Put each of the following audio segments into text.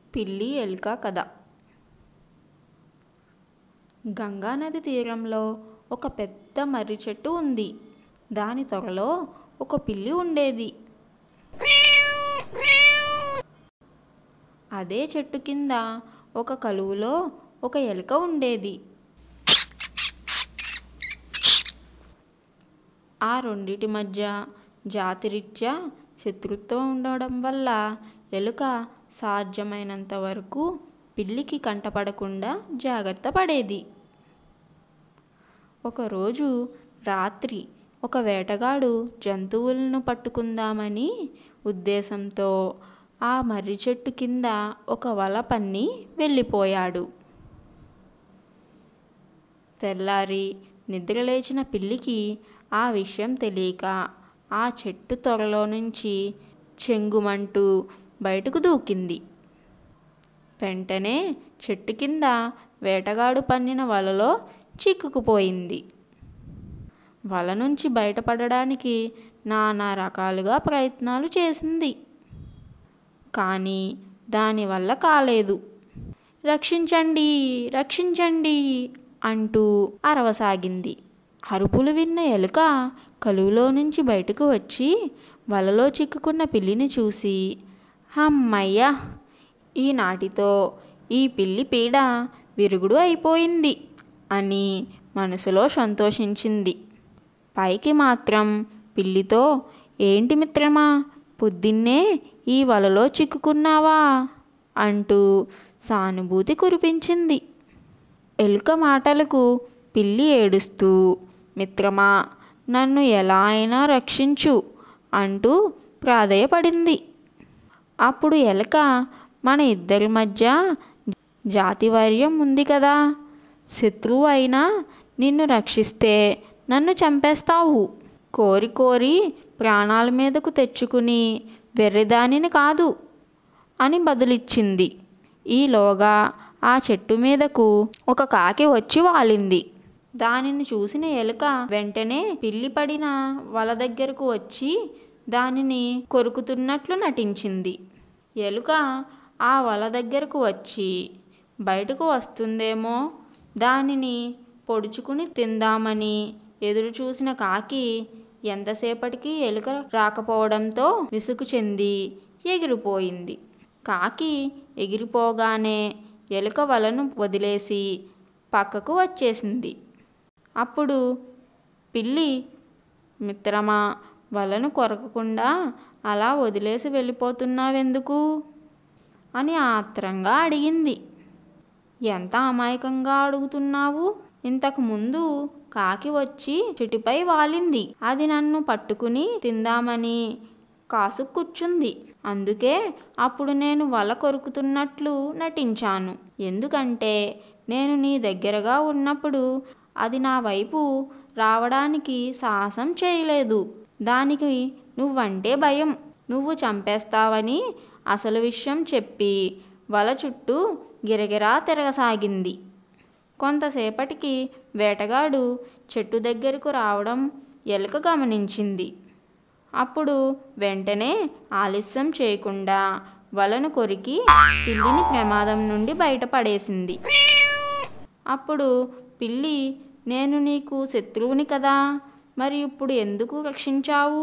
పిల్లి ఎలుక కథ గంగానది తీరంలో ఒక పెద్ద మర్రి చెట్టు ఉంది దాని త్వరలో ఒక పిల్లి ఉండేది అదే చెట్టు కింద ఒక కలువలో ఒక ఎలుక ఉండేది ఆ రెండిటి మధ్య జాతిరీత్యా శత్రుత్వం ఉండడం వల్ల ఎలుక సాధ్యమైనంత వరకు పిల్లికి కంటపడకుండా జాగ్రత్త పడేది ఒకరోజు రాత్రి ఒక వేటగాడు జంతువులను పట్టుకుందామని ఉద్దేశంతో ఆ మర్రి చెట్టు కింద ఒక వల పన్ని వెళ్ళిపోయాడు తెల్లారి నిద్రలేచిన పిల్లికి ఆ విషయం తెలియక ఆ చెట్టు త్వరలో నుంచి చెంగుమంటూ బయటకు దూకింది వెంటనే చెట్టు కింద వేటగాడు పన్నిన వలలో చిక్కుకుపోయింది వల నుంచి బయటపడడానికి నానా రకాలుగా ప్రయత్నాలు చేసింది కానీ దానివల్ల కాలేదు రక్షించండి రక్షించండి అంటూ అరవసాగింది అరుపులు విన్న ఎలుక కలువలో నుంచి బయటకు వచ్చి వలలో చిక్కుకున్న పిల్లిని చూసి అమ్మయ్య ఈనాటితో ఈ పిల్లి పీడ విరుగుడు అయిపోయింది అని మనసులో సంతోషించింది పైకి మాత్రం పిల్లితో ఏంటి మిత్రమా పొద్దున్నే ఈ వలలో చిక్కుకున్నావా అంటూ సానుభూతి కురిపించింది ఎలుక మాటలకు పిల్లి ఏడుస్తూ మిత్రమా నన్ను ఎలా అయినా రక్షించు అంటూ ప్రాధేయపడింది అప్పుడు ఎలుక మన ఇద్దరి మధ్య జాతివర్యం ఉంది కదా శత్రువు అయినా నిన్ను రక్షిస్తే నన్ను చంపేస్తావు కోరి కోరి ప్రాణాల మీదకు తెచ్చుకుని వెర్రిదానిని కాదు అని బదులిచ్చింది ఈలోగా ఆ చెట్టు మీదకు ఒక కాకి వచ్చి వాలింది దానిని చూసిన ఎలుక వెంటనే పిల్లి పడిన వల దగ్గరకు వచ్చి దానిని కొరుకుతున్నట్లు నటించింది ఎలుక ఆ వల దగ్గరకు వచ్చి బయటకు వస్తుందేమో దానిని పొడుచుకుని తిందామని ఎదురు చూసిన కాకి ఎంతసేపటికి ఎలుక రాకపోవడంతో విసుగు చెంది ఎగిరిపోయింది కాకి ఎగిరిపోగానే ఎలుక వలను వదిలేసి పక్కకు వచ్చేసింది అప్పుడు పిల్లి మిత్రమా వలను కొరకకుండా అలా వదిలేసి వెళ్ళిపోతున్నావెందుకు అని ఆత్రంగా అడిగింది ఎంత అమాయకంగా అడుగుతున్నావు ఇంతకు ముందు కాకి వచ్చి చెట్టుపై వాలింది అది నన్ను పట్టుకుని తిందామని కాసు కూర్చుంది అందుకే అప్పుడు నేను వల కొరుకుతున్నట్లు నటించాను ఎందుకంటే నేను నీ దగ్గరగా ఉన్నప్పుడు అది నా వైపు రావడానికి సాహసం చేయలేదు దానికి నువ్వంటే భయం నువ్వు చంపేస్తావని అసలు విషయం చెప్పి వల చుట్టూ గిరగిరా తిరగసాగింది కొంతసేపటికి వేటగాడు చెట్టు దగ్గరకు రావడం ఎలుక గమనించింది అప్పుడు వెంటనే ఆలస్యం చేయకుండా వలను కొరికి పిల్లిని ప్రమాదం నుండి బయటపడేసింది అప్పుడు పిల్లి నేను నీకు శత్రువుని కదా మరి ఇప్పుడు ఎందుకు రక్షించావు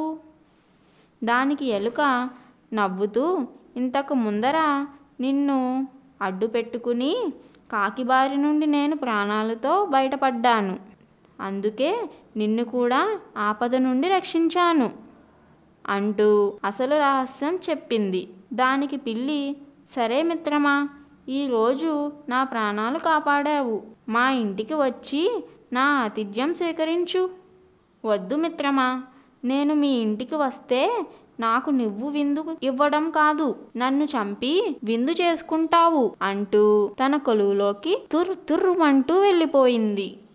దానికి ఎలుక నవ్వుతూ ఇంతకు ముందర నిన్ను అడ్డు పెట్టుకుని కాకి బారి నుండి నేను ప్రాణాలతో బయటపడ్డాను అందుకే నిన్ను కూడా ఆపద నుండి రక్షించాను అంటూ అసలు రహస్యం చెప్పింది దానికి పిల్లి సరే మిత్రమా ఈరోజు నా ప్రాణాలు కాపాడావు మా ఇంటికి వచ్చి నా ఆతిథ్యం స్వీకరించు వద్దు మిత్రమా నేను మీ ఇంటికి వస్తే నాకు నువ్వు విందు ఇవ్వడం కాదు నన్ను చంపి విందు చేసుకుంటావు అంటూ తన కొలువులోకి తుర్ తుర్రుమంటూ వెళ్ళిపోయింది